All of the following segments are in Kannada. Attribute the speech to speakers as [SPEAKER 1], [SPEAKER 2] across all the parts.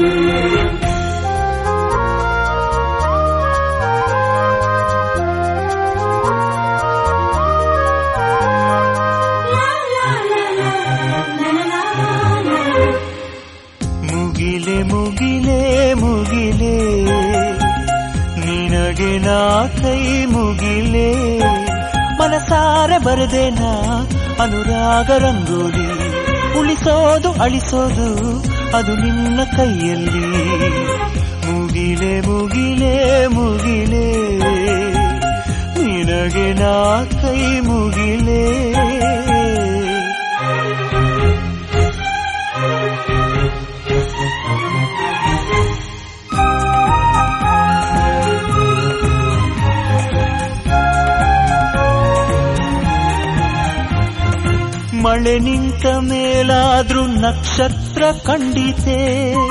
[SPEAKER 1] ಮುಗಿಲೆ ಮುಗಿಲೆ ಮುಗಿಲೆ ನಿನಗೆ ನಾ ಕೈ ಮುಗಿಲೆ ಮನಸಾರೆ ಬರದೆ ನಾ ಅನುರಾಗ ರಂಗೋಲಿ ಉಳಿಸೋದು ಅಳಿಸೋದು ಅದು ನಿನ್ನ ಕೈಯಲ್ಲಿ ಮುಗಿಲೆ ಮುಗಿಲೆ ಮುಗಿಲೆ ನಿನಗೆ ನಾ ಕೈ ಮುಗಿಲೆ ಮಳೆ ನಿಂತ ಮೇಲಾದ್ರೂ ನಕ್ಷತ್ರ ಕಂಡಿತೆ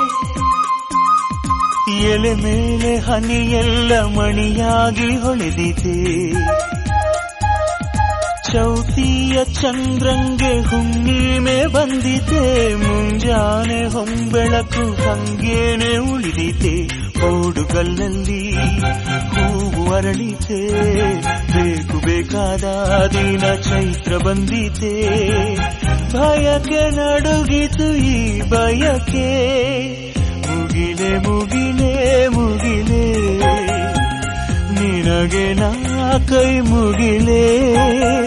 [SPEAKER 1] ಎಲೆ ಮೇಲೆ ಹನಿಯೆಲ್ಲ ಮಣಿಯಾಗಿ ಹೊಳೆದಿದೆ ಚೌತಿಯ ಚಂದ್ರಂಗೆ ಹುಣ್ಣಿಮೆ ಬಂದಿದೆ ಮುಂಜಾನೆ ಹೊಂಬೆಳಕು ಹಂಗೇನೆ ಉಳಿದಿದೆ ಓಡುಗಲ್ಲಲ್ಲಿ ಹೂವು ಅರಳಿತೆ ಬೇಕು ಬೇಕಾದ ದಿನ ಚೈತ್ರ ಬಂದಿದೆ ಭಯಕ್ಕೆ ನಡುಗಿತು ಈ ಬಯಕೆ ಮುಗಿಲೆ ಮುಗಿಲೆ ಮುಗಿಲೆ ನಿನಗೆ ನಾ ಕೈ ಮುಗಿಲೆ